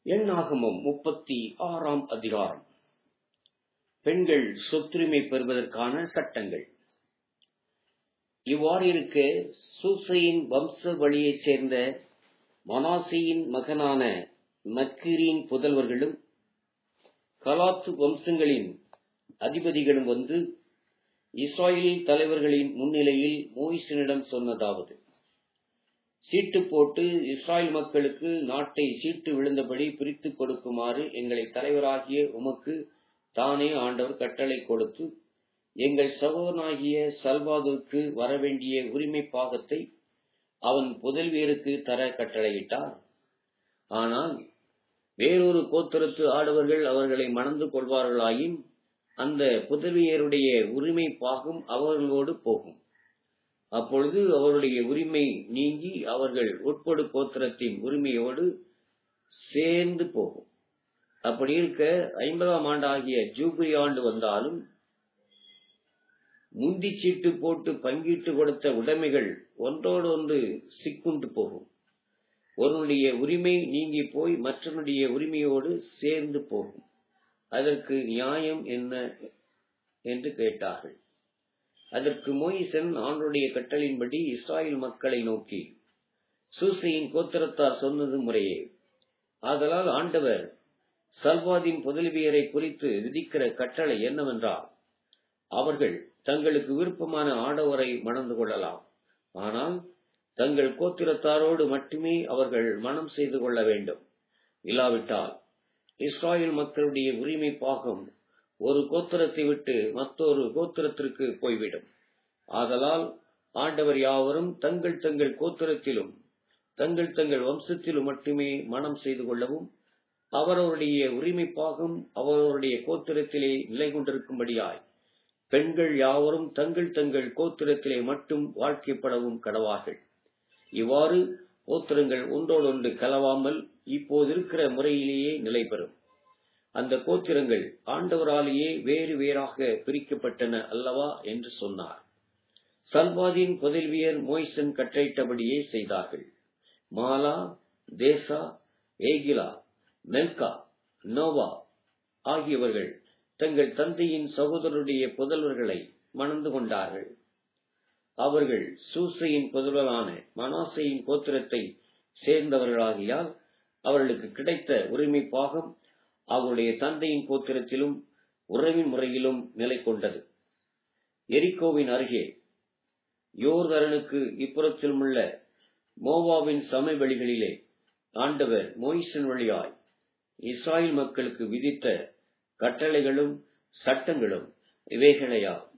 எண்ணாகமம் முப்பத்தி ஆறாம் அதிகாரம் பெண்கள் சொத்துரிமை பெறுவதற்கான சட்டங்கள் இவ்வாறு இருக்க சூசையின் வம்ச வழியைச் சேர்ந்த மனாசையின் மகனான மக்கீரின் புதல்வர்களும் கலாத்து வம்சங்களின் அதிபதிகளும் வந்து இஸ்ராயேல் தலைவர்களின் முன்னிலையில் மோயிசனிடம் சொன்னதாவது சீட்டு போட்டு இஸ்ராயல் மக்களுக்கு நாட்டை சீட்டு விழுந்தபடி பிரித்துக் கொடுக்குமாறு எங்களை தலைவராகிய உமக்கு தானே ஆண்டவர் கட்டளை கொடுத்து எங்கள் சகோதரனாகிய சல்வாதுக்கு வரவேண்டிய உரிமை பாகத்தை அவன் புதல்வியருக்கு தர கட்டளையிட்டார் ஆனால் வேறொரு கோத்திரத்து ஆடவர்கள் அவர்களை மணந்து கொள்வார்களாயின் அந்த புதல்வியருடைய உரிமை பாகம் அவர்களோடு போகும் அப்பொழுது அவருடைய உரிமை நீங்கி அவர்கள் உட்படு கோத்திரத்தின் உரிமையோடு சேர்ந்து போகும் அப்படி இருக்க ஐம்பதாம் ஆண்டாகிய ஜூபிலி ஆண்டு வந்தாலும் முந்தி சீட்டு போட்டு பங்கிட்டு கொடுத்த உடைமைகள் ஒன்றோடு ஒன்று சிக்குண்டு போகும் ஒருவனுடைய உரிமை நீங்கி போய் மற்றவனுடைய உரிமையோடு சேர்ந்து போகும் அதற்கு நியாயம் என்ன என்று கேட்டார்கள் அதற்கு மோயிசன் ஆண்டுடைய கட்டளையின்படி இஸ்ராயல் மக்களை நோக்கி சூசையின் கோத்திரத்தார் சொன்னது முறையே ஆதலால் ஆண்டவர் சல்வாதின் புதல்வியரை குறித்து விதிக்கிற கட்டளை என்னவென்றால் அவர்கள் தங்களுக்கு விருப்பமான ஆடவரை மணந்து கொள்ளலாம் ஆனால் தங்கள் கோத்திரத்தாரோடு மட்டுமே அவர்கள் மனம் செய்து கொள்ள வேண்டும் இல்லாவிட்டால் இஸ்ராயல் மக்களுடைய உரிமை பாகம் ஒரு கோத்திரத்தை விட்டு மற்றொரு கோத்திரத்திற்கு போய்விடும் ஆதலால் ஆண்டவர் யாவரும் தங்கள் தங்கள் கோத்திரத்திலும் தங்கள் தங்கள் வம்சத்திலும் மட்டுமே மனம் செய்து கொள்ளவும் அவரவருடைய உரிமை பாகம் அவரவருடைய கோத்திரத்திலே நிலை கொண்டிருக்கும்படியாய் பெண்கள் யாவரும் தங்கள் தங்கள் கோத்திரத்திலே மட்டும் வாழ்க்கைப்படவும் கடவார்கள் இவ்வாறு கோத்திரங்கள் ஒன்றோடொன்று கலவாமல் இப்போது இருக்கிற முறையிலேயே நிலை பெறும் அந்த கோத்திரங்கள் ஆண்டவராலேயே வேறு வேறாக பிரிக்கப்பட்டன அல்லவா என்று சொன்னார் சல்வாதின் புதல்வியர் மோய்சன் கட்டளையிட்டபடியே செய்தார்கள் மாலா தேசா ஏகிலா மெல்கா நோவா ஆகியவர்கள் தங்கள் தந்தையின் சகோதரருடைய புதல்வர்களை மணந்து கொண்டார்கள் அவர்கள் சூசையின் புதல்வரான மனாசையின் கோத்திரத்தை சேர்ந்தவர்களாகியால் அவர்களுக்கு கிடைத்த உரிமை பாகம் அவருடைய தந்தையின் கோத்திரத்திலும் உறவின் முறையிலும் நிலை கொண்டது எரிக்கோவின் அருகே யோர்தரனுக்கு இப்புறத்திலும் உள்ள மோவாவின் சமவெளிகளிலே ஆண்டவர் மோயிசன் வழியாய் இஸ்ராயல் மக்களுக்கு விதித்த கட்டளைகளும் சட்டங்களும் இவைகளையா